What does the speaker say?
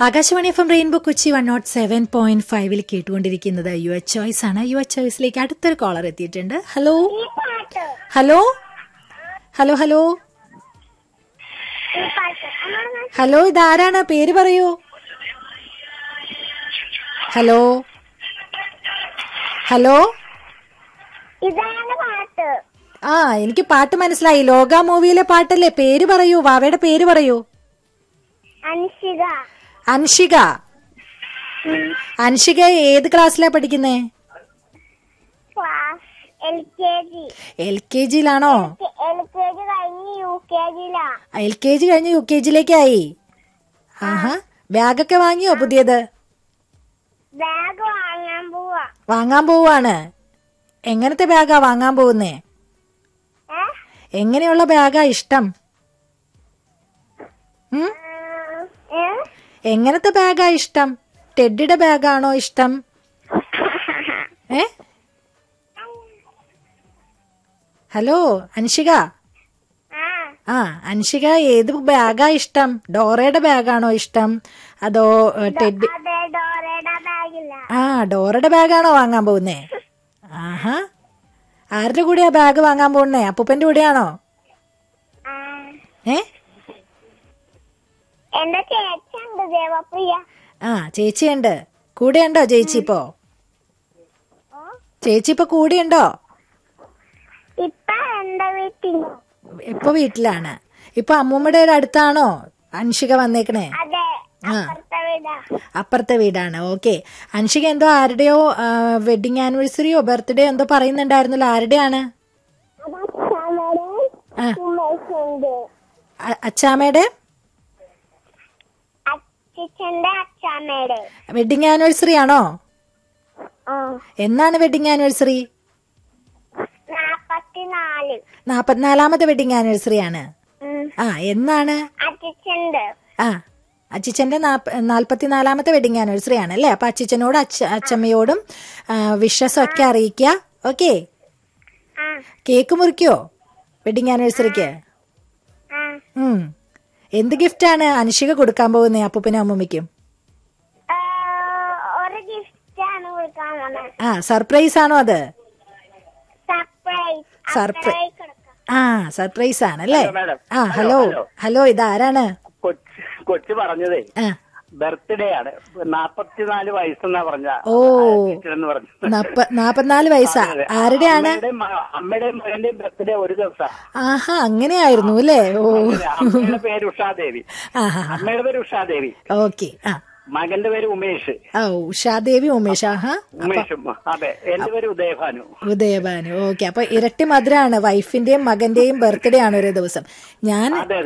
Akashvani F M rainbow Kochi one nought seven point ഫൈവിൽ കേട്ടുകൊണ്ടിരിക്കുന്നത് your choice ആണ് യുവർ ചോയ്സിലേക്ക് അടുത്തൊരു കോളർ എത്തിയിട്ടുണ്ട് ഹലോ ഈ പാട്ട് ഹലോ ഹലോ ഹലോ ഈ പാട്ട് അമ്മ ഹലോ ഇതാരാണ് പേര് പറയൂ ഹലോ ഹലോ ഇതാണ് പാട്ട് ആ എനിക്ക് പാട്ട് മനസ്സിലായി ലോക മൂവിയിലെ പാട്ടല്ലേ പേര് പറയൂ വാവയുടെ പേര് പറയൂ അൻഷിക അൻഷിക അൻഷിക ഏത് ക്ലാസ്സിലാ പഠിക്കുന്നേ class L K G L K ജിയിലാണോ എൽ കെ ജി കഴിഞ്ഞ് യു കെ ജിയിലാ എൽ കെ ജി കഴിഞ്ഞ് യു കെ ജിയിലേക്കായി ആഹാ ബാഗൊക്കെ വാങ്ങിയോ പുതിയത് ബാഗ് വാങ്ങാൻ പോവാ വാങ്ങാൻ പോവാണ് എങ്ങനത്തെ ബാഗാ വാങ്ങാൻ പോകുന്നേ ഏ എങ്ങനെയുള്ള ബാഗാ ഇഷ്ടം ഉം? ഏ? എങ്ങനത്തെ ബാഗാ ഇഷ്ടം ടെഡിയുടെ ബാഗാണോ ഇഷ്ടം ഏ ഹലോ അൻഷിക ആ ആ അൻഷിക ഏത് ബാഗാ ഇഷ്ടം ഡോറയുടെ ബാഗാണോ ഇഷ്ടം അതോ ഏ, ടെഡി അതെ ഡോറയുടെ ബാഗില്ല ആ ഡോറയുടെ ബാഗാണോ വാങ്ങാൻ പോകുന്നേ ആഹാ ആരുടെ കൂടെയാ ബാഗ് വാങ്ങാൻ പോകുന്നേ അപ്പൂപ്പന്റെ കൂടെയാണോ ആ ഏ എന്റെ ചേച്ചിയുണ്ട് ദേവപ്രിയ ആ ചേച്ചിയുണ്ട് കൂടെയുണ്ടോ ചേച്ചി ഇപ്പോ ചേച്ചി ഇപ്പൊ കൂടെയുണ്ടോ ഇപ്പൊ എന്റെ വീട്ടിൽ ഇപ്പൊ വീട്ടിലാണ് ഇപ്പൊ അമ്മൂമ്മയുടെ അടുത്താണോ അൻഷിക വന്നേക്കണേ അതെ ആ. അപ്പുറത്തെ വീടാ അപ്പുറത്തെ വീടാണ് ഓക്കെ അൻഷിക എന്തോ ആരുടെയോ വെഡിങ് ആനിവേഴ്സറിയോ ബർത്ത്ഡേ എന്തോ പറയുന്നുണ്ടായിരുന്നല്ലോ ആരുടെയാണ് ആ. ഉമ്മേശുണ്ട് അ- അച്ചാമ്മയുടെ അച്ഛന്റെ അച്ഛമ്മയുടെ വെഡിങ് ആനിവേഴ്സറി ആണോ ആ എന്നാണ് വെഡിങ് ആനിവേഴ്സറി നാപ്പത്തിനാല് നാപ്പത്തിനാലാമത്തെ വെഡിങ് ആനിവേഴ്സറി ആണ് ഉം. ആ എന്നാണ് അച്ഛന്റെ ആ അച്ചിച്ചന്റെ നാൽപ്പത്തിനാലാമത്തെ വെഡിങ് ആനിവേഴ്സറി ആണ് അല്ലേ അപ്പൊ അച്ചിച്ചനോടും അച്ഛ അച്ചമ്മയോടും വിഷസ് ഒക്കെ അറിയിക്കുക ഓക്കെ ആ കേക്ക് മുറിക്കോ വെഡിങ് ആനിവേഴ്സറിക്ക് ആ ഉം എന്ത് ഗിഫ്റ്റാണ് അനുഷിക കൊടുക്കാൻ പോകുന്നേ അപ്പൂപ്പനും അമ്മൂമ്മയ്ക്കും ഏ, ഒരു ഗിഫ്റ്റ് ആണ് കൊടുക്കാൻ പോണേ ആ സർപ്രൈസ് ആണോ അത് സർപ്രൈസ് Surprise. സർപ്രൈസ് കൊടുക്കാം ആ സർപ്രൈസ് ആണല്ലേ ഹലോ, മാഡം. ആ ഹലോ ഹലോ, ഹലോ. ഹലോ ഇതാരാണ് കൊച്ച് കൊച്ചു പറഞ്ഞതേ ആ ബർത്ത്ഡേ ആണ് നാപ്പത്തിനാല് വയസ്സെന്നാ പറഞ്ഞ ഓ. എന്ന് പറഞ്ഞു നാപ്പ- നാപ്പത്തിനാല് വയസ്സാ അതെ, അതെ. ആരുടെയാണ് അമ്മയുടെയും മ- അമ്മയുടെയും മകന്റെയും ബർത്ത്ഡേ ഒരു ദിവസം ആഹാ അങ്ങനെയായിരുന്നു അല്ലേ ഓ അമ്മയുടെ പേര് ഉഷാദേവി ആഹാ അമ്മയുടെ പേര് ഉഷാദേവി ഓക്കെ ആ മകന്റെ പേര് ഉമേഷ് ഓ ഉഷാദേവി ഉമേഷ് ആഹാ അപ്പൊ ഉമേഷും അതെ എന്റെ പേര് ഉദയഭാനു ഉദയഭാനു ഓക്കെ അപ്പൊ ഇരട്ടി മധുരാണ് വൈഫിന്റെയും മകന്റെയും ബർത്ത്ഡേ ആണ് ഒരു ദിവസം ഞാൻ അതെ